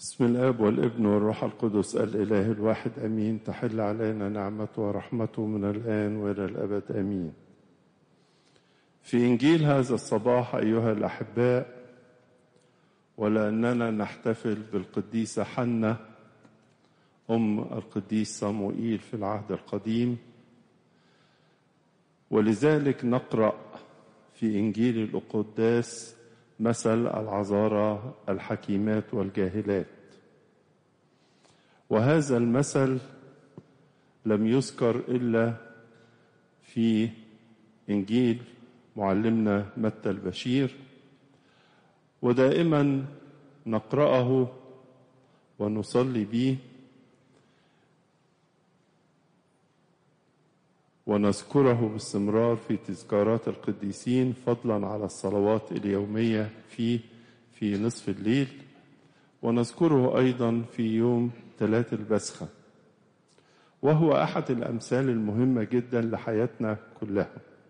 بسم الاب والابن والروح القدس الاله الواحد امين تحل علينا نعمته ورحمته من الان والى الابد امين في انجيل هذا الصباح ايها الاحباء ولاننا نحتفل بالقديسه حنه ام القديس صموئيل في العهد القديم ولذلك نقرا في انجيل القداس مثل العذارى الحكيمات والجاهلات وهذا المثل لم يذكر الا في انجيل معلمنا متى البشير ودائما نقراه ونصلي به ونذكره باستمرار في تذكارات القديسين فضلا على الصلوات اليومية فيه في نصف الليل ونذكره أيضا في يوم ثلاث البسخة وهو أحد الأمثال المهمة جدا لحياتنا كلها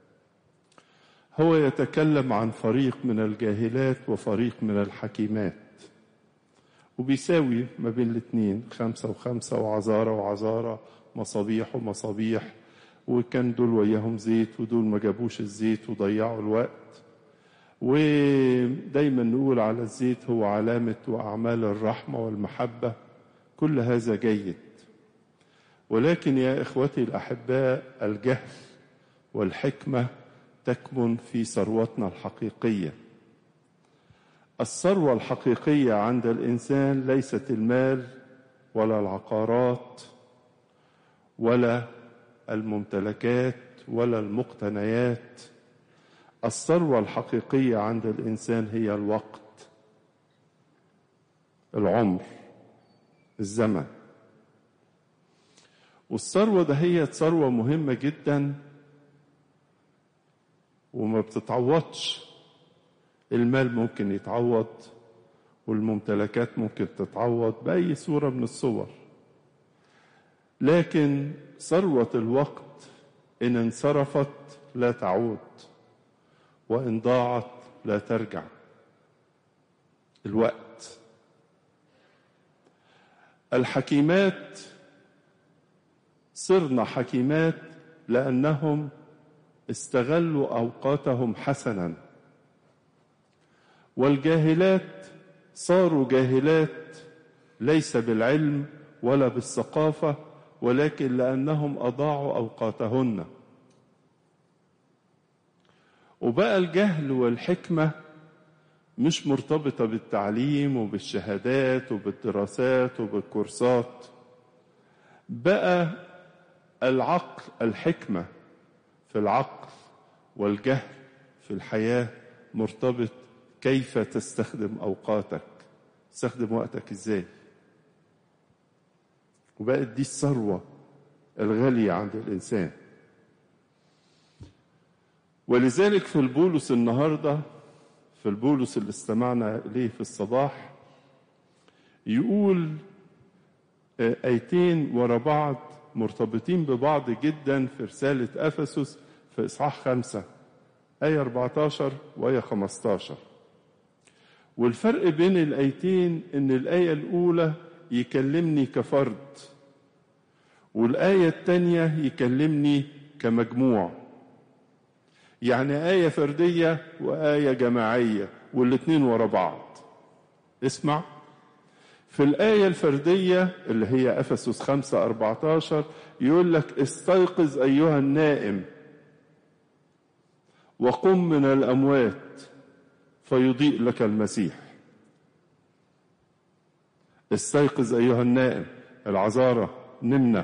هو يتكلم عن فريق من الجاهلات وفريق من الحكيمات وبيساوي ما بين الاثنين خمسة وخمسة وعذارة وعذارة مصابيح ومصابيح وكان دول وياهم زيت ودول ما جابوش الزيت وضيعوا الوقت ودايما نقول على الزيت هو علامة وأعمال الرحمة والمحبة كل هذا جيد ولكن يا إخوتي الأحباء الجهل والحكمة تكمن في ثروتنا الحقيقية الثروة الحقيقية عند الإنسان ليست المال ولا العقارات ولا الممتلكات ولا المقتنيات الثروة الحقيقية عند الإنسان هي الوقت العمر الزمن والثروة ده هي ثروة مهمة جدا وما بتتعوضش المال ممكن يتعوض والممتلكات ممكن تتعوض بأي صورة من الصور لكن ثروة الوقت إن انصرفت لا تعود وإن ضاعت لا ترجع الوقت الحكيمات صرنا حكيمات لأنهم استغلوا أوقاتهم حسنا والجاهلات صاروا جاهلات ليس بالعلم ولا بالثقافه ولكن لأنهم أضاعوا أوقاتهن وبقى الجهل والحكمة مش مرتبطة بالتعليم وبالشهادات وبالدراسات وبالكورسات بقى العقل الحكمة في العقل والجهل في الحياة مرتبط كيف تستخدم أوقاتك تستخدم وقتك إزاي وبقت دي الثروة الغالية عند الإنسان ولذلك في البولس النهاردة في البولس اللي استمعنا إليه في الصباح يقول آيتين ورا بعض مرتبطين ببعض جدا في رسالة أفسس في إصحاح خمسة آية 14 وآية 15 والفرق بين الآيتين إن الآية الأولى يكلمني كفرد والآية الثانية يكلمني كمجموع يعني آية فردية وآية جماعية والاتنين ورا بعض اسمع في الآية الفردية اللي هي أفسس خمسة أربعتاشر يقول لك استيقظ أيها النائم وقم من الأموات فيضيء لك المسيح استيقظ أيها النائم العذارة نمنا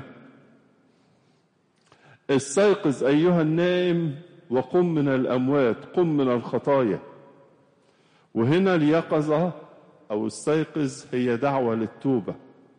استيقظ أيها النائم وقم من الأموات قم من الخطايا وهنا اليقظة أو استيقظ هي دعوة للتوبة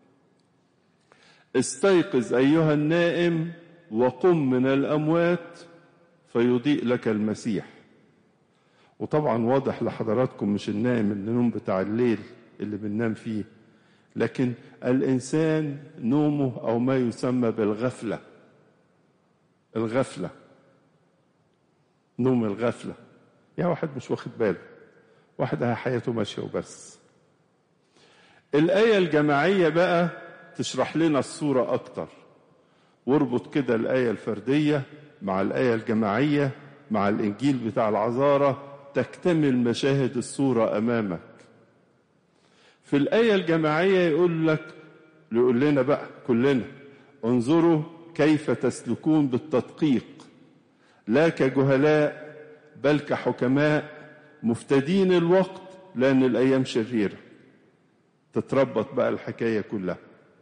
استيقظ أيها النائم وقم من الأموات فيضيء لك المسيح وطبعا واضح لحضراتكم مش النائم النوم بتاع الليل اللي بننام فيه لكن الإنسان نومه أو ما يسمى بالغفلة الغفلة نوم الغفلة يا واحد مش واخد باله واحد حياته ماشية وبس الآية الجماعية بقى تشرح لنا الصورة أكتر واربط كده الآية الفردية مع الآية الجماعية مع الإنجيل بتاع العذارة تكتمل مشاهد الصورة أمامك في الآية الجماعية يقول لك يقول لنا بقى كلنا انظروا كيف تسلكون بالتدقيق لا كجهلاء بل كحكماء مفتدين الوقت لأن الأيام شريرة تتربط بقى الحكاية كلها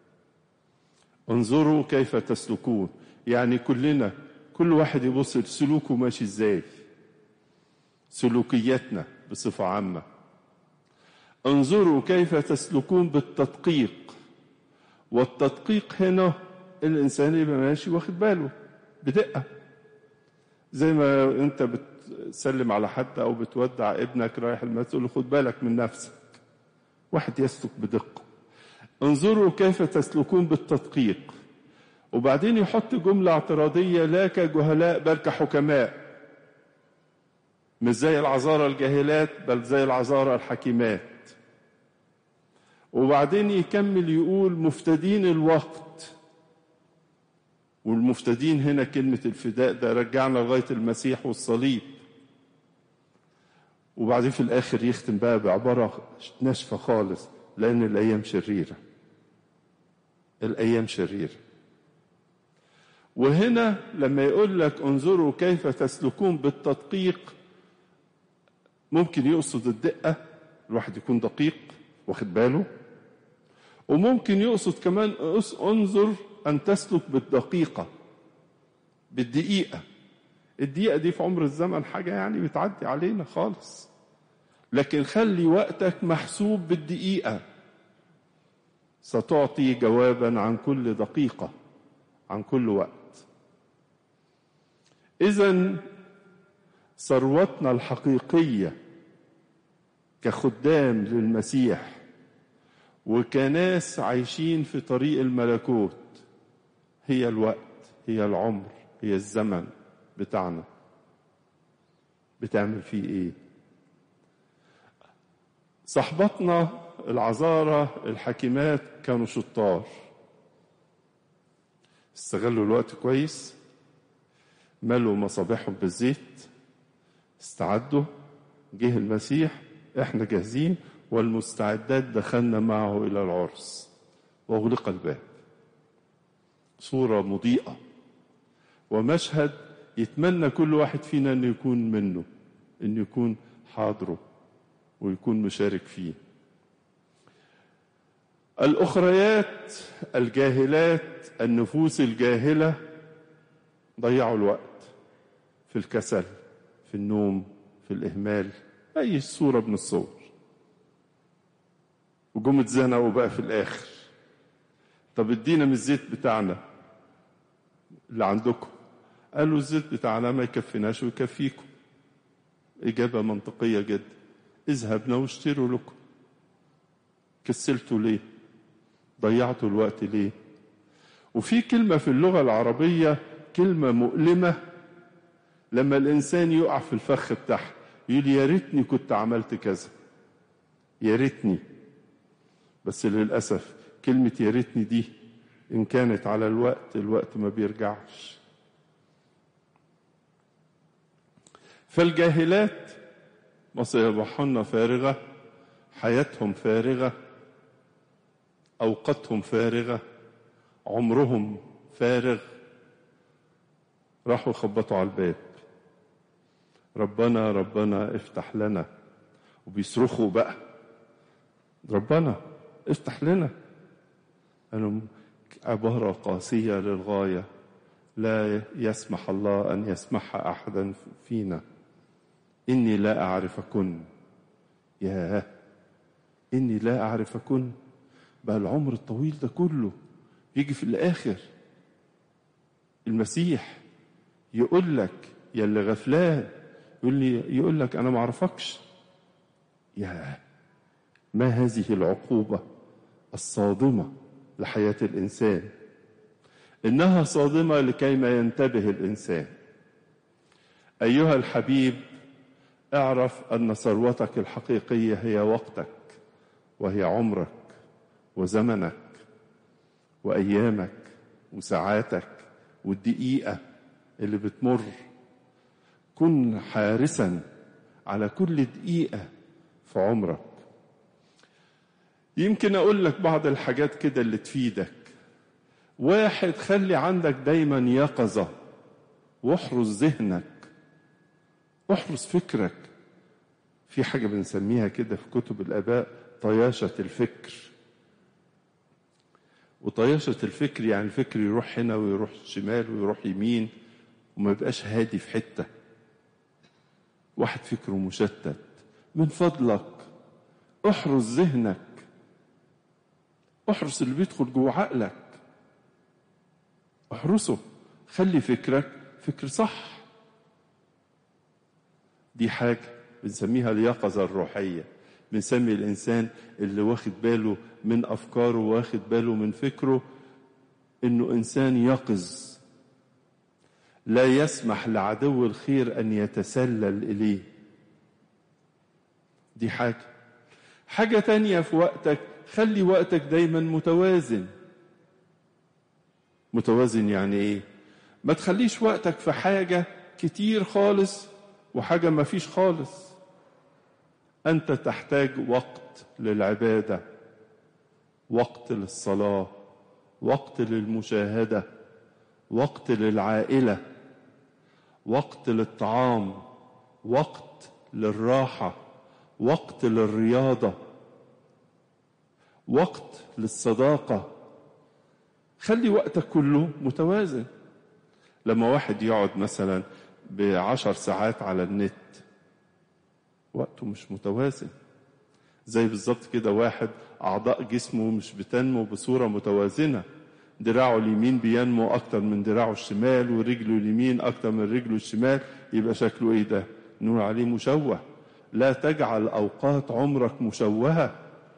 انظروا كيف تسلكون يعني كلنا كل واحد يبص سلوكه ماشي ازاي سلوكياتنا بصفة عامة انظروا كيف تسلكون بالتدقيق والتدقيق هنا الإنسان يبقى ماشي واخد باله بدقة زي ما أنت بتسلم على حد أو بتودع ابنك رايح المدرسة تقول له خد بالك من نفسك واحد يسلك بدقة انظروا كيف تسلكون بالتدقيق وبعدين يحط جملة اعتراضية لا كجهلاء بل كحكماء مش زي العذارى الجاهلات بل زي العذارى الحكيمات وبعدين يكمل يقول مفتدين الوقت والمفتدين هنا كلمة الفداء ده رجعنا لغاية المسيح والصليب وبعدين في الآخر يختم بقى بعبارة ناشفة خالص لأن الأيام شريرة الأيام شريرة وهنا لما يقول لك انظروا كيف تسلكون بالتدقيق ممكن يقصد الدقة الواحد يكون دقيق واخد باله وممكن يقصد كمان انظر أن تسلك بالدقيقة بالدقيقة الدقيقة دي في عمر الزمن حاجة يعني بتعدي علينا خالص لكن خلي وقتك محسوب بالدقيقة ستعطي جوابا عن كل دقيقة عن كل وقت إذا ثروتنا الحقيقية كخدام للمسيح وكناس عايشين في طريق الملكوت هي الوقت هي العمر هي الزمن بتاعنا بتعمل فيه ايه صحبتنا العذارى الحكيمات كانوا شطار استغلوا الوقت كويس ملوا مصابيحهم بالزيت استعدوا جه المسيح احنا جاهزين والمستعدات دخلنا معه الى العرس واغلق الباب صوره مضيئه ومشهد يتمنى كل واحد فينا انه يكون منه انه يكون حاضره ويكون مشارك فيه الاخريات الجاهلات النفوس الجاهله ضيعوا الوقت في الكسل في النوم في الاهمال اي صوره من الصور وجم اتزنقوا بقى في الاخر طب ادينا من الزيت بتاعنا اللي عندكم قالوا الزيت بتاعنا ما يكفيناش ويكفيكم إجابة منطقية جدا اذهبنا واشتروا لكم كسلتوا ليه ضيعتوا الوقت ليه وفي كلمة في اللغة العربية كلمة مؤلمة لما الإنسان يقع في الفخ بتاعها يقول يا ريتني كنت عملت كذا يا ريتني بس للأسف كلمة يا ريتني دي إن كانت على الوقت الوقت ما بيرجعش فالجاهلات مصيبحهن فارغة حياتهم فارغة أوقاتهم فارغة عمرهم فارغ راحوا يخبطوا على الباب ربنا ربنا افتح لنا وبيصرخوا بقى ربنا افتح لنا قالوا عبارة قاسية للغاية لا يسمح الله أن يسمحها أحدا فينا إني لا أعرفكن ياه إني لا أعرفكن بقى العمر الطويل ده كله يجي في الآخر المسيح يقول لك يا اللي غفلان يقول لي يقول لك أنا ما أعرفكش ياه ما هذه العقوبة الصادمة لحياة الإنسان إنها صادمة لكيما ينتبه الإنسان أيها الحبيب اعرف أن ثروتك الحقيقية هي وقتك وهي عمرك وزمنك وأيامك وساعاتك والدقيقة اللي بتمر كن حارسا على كل دقيقة في عمرك يمكن أقول لك بعض الحاجات كده اللي تفيدك واحد خلي عندك دايما يقظة واحرس ذهنك احرس فكرك في حاجة بنسميها كده في كتب الآباء طياشة الفكر وطياشة الفكر يعني الفكر يروح هنا ويروح شمال ويروح يمين وما يبقاش هادي في حتة واحد فكره مشتت من فضلك احرس ذهنك احرس اللي بيدخل جوه عقلك احرسه خلي فكرك فكر صح دي حاجة بنسميها اليقظة الروحية بنسمي الإنسان اللي واخد باله من أفكاره واخد باله من فكره إنه إنسان يقظ لا يسمح لعدو الخير أن يتسلل إليه دي حاجة حاجة تانية في وقتك خلي وقتك دايما متوازن متوازن يعني ايه ما تخليش وقتك في حاجة كتير خالص وحاجة ما فيش خالص أنت تحتاج وقت للعبادة وقت للصلاة وقت للمشاهدة وقت للعائلة وقت للطعام وقت للراحة وقت للرياضة وقت للصداقة خلي وقتك كله متوازن لما واحد يقعد مثلا بعشر ساعات على النت وقته مش متوازن زي بالظبط كده واحد أعضاء جسمه مش بتنمو بصورة متوازنة دراعه اليمين بينمو أكتر من دراعه الشمال ورجله اليمين أكتر من رجله الشمال يبقى شكله إيه ده؟ نقول عليه مشوه لا تجعل أوقات عمرك مشوهة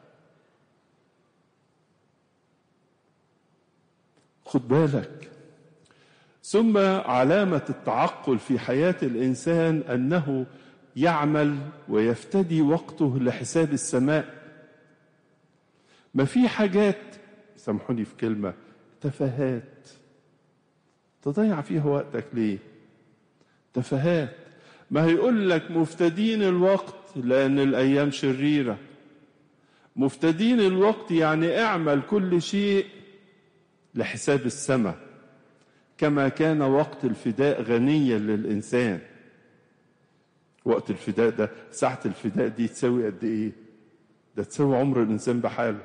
خد بالك ثم علامة التعقل في حياة الإنسان أنه يعمل ويفتدي وقته لحساب السماء ما في حاجات سامحوني في كلمة تفاهات تضيع فيها وقتك ليه تفاهات ما هيقول لك مفتدين الوقت لأن الأيام شريرة مفتدين الوقت يعني اعمل كل شيء لحساب السماء كما كان وقت الفداء غنيا للإنسان وقت الفداء ده ساعة الفداء دي تساوي قد إيه ده تساوي عمر الإنسان بحاله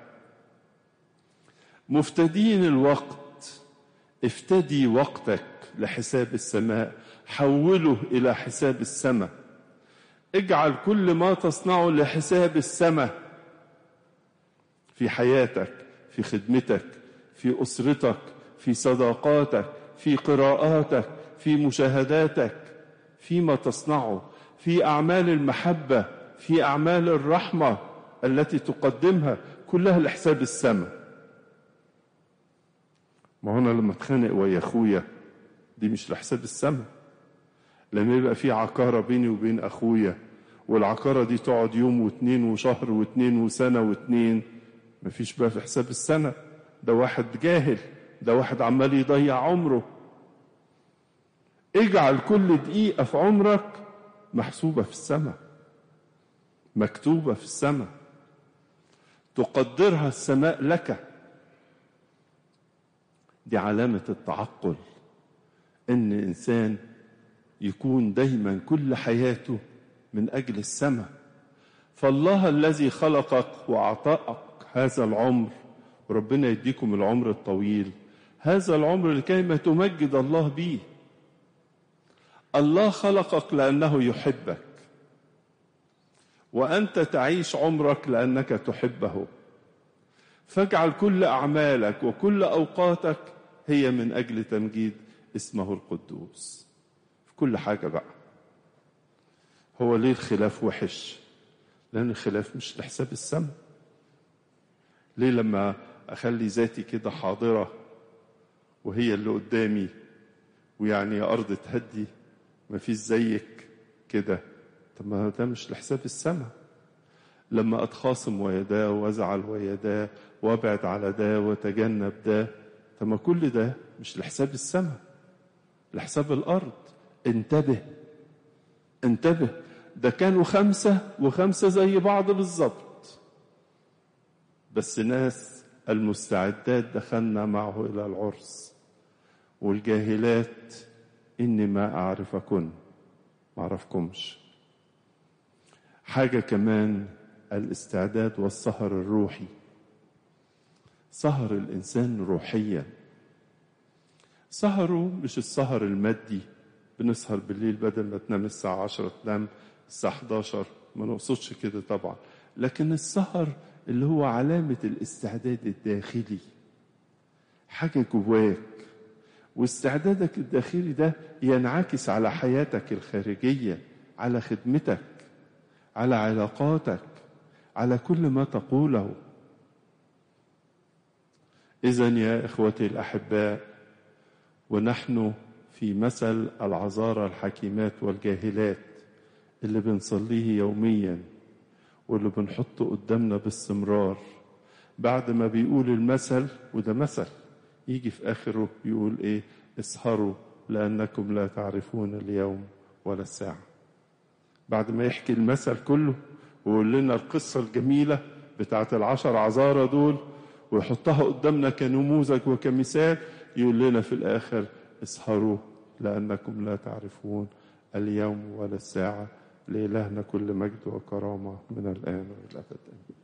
مفتدين الوقت افتدي وقتك لحساب السماء حوله إلى حساب السماء اجعل كل ما تصنعه لحساب السماء في حياتك في خدمتك في أسرتك في صداقاتك في قراءاتك في مشاهداتك فيما تصنعه في أعمال المحبة في أعمال الرحمة التي تقدمها كلها لحساب السماء ما هنا لما اتخانق ويا اخويا دي مش لحساب السماء لما يبقى في عقارة بيني وبين اخويا والعقارة دي تقعد يوم واتنين وشهر واتنين وسنة واتنين مفيش بقى في حساب السنة ده واحد جاهل ده واحد عمال يضيع عمره اجعل كل دقيقة في عمرك محسوبة في السماء مكتوبة في السماء تقدرها السماء لك دي علامة التعقل إن إنسان يكون دايما كل حياته من أجل السماء فالله الذي خلقك وأعطاك هذا العمر وربنا يديكم العمر الطويل هذا العمر لكيما تمجد الله به الله خلقك لأنه يحبك وأنت تعيش عمرك لأنك تحبه فاجعل كل أعمالك وكل أوقاتك هي من أجل تمجيد اسمه القدوس في كل حاجة بقى هو ليه الخلاف وحش لأن الخلاف مش لحساب السم ليه لما أخلي ذاتي كده حاضرة وهي اللي قدامي ويعني يا أرض تهدي ما فيش زيك كده طب ما ده مش لحساب السماء لما أتخاصم ويداه وأزعل ويداه وأبعد على ده وأتجنب ده طب ما كل ده مش لحساب السماء لحساب الأرض انتبه انتبه ده كانوا خمسة وخمسة زي بعض بالظبط بس ناس المستعدات دخلنا معه إلى العرس والجاهلات إني ما أعرفكن ما أعرفكمش حاجة كمان الاستعداد والسهر الروحي سهر الإنسان روحيا سهره مش السهر المادي بنسهر بالليل بدل ما تنام الساعة عشرة تنام الساعة 11 ما نقصدش كده طبعا لكن السهر اللي هو علامة الاستعداد الداخلي حاجة جواك واستعدادك الداخلي ده ينعكس على حياتك الخارجية على خدمتك على علاقاتك على كل ما تقوله إذا يا إخوتي الأحباء ونحن في مثل العذارى الحكيمات والجاهلات اللي بنصليه يوميا واللي بنحطه قدامنا باستمرار بعد ما بيقول المثل وده مثل يجي في آخره يقول إيه اسهروا لأنكم لا تعرفون اليوم ولا الساعة بعد ما يحكي المثل كله ويقول لنا القصة الجميلة بتاعت العشر عذارى دول ويحطها قدامنا كنموذج وكمثال يقول لنا في الآخر اسهروا لأنكم لا تعرفون اليوم ولا الساعة لإلهنا كل مجد وكرامة من الآن وإلى الأبد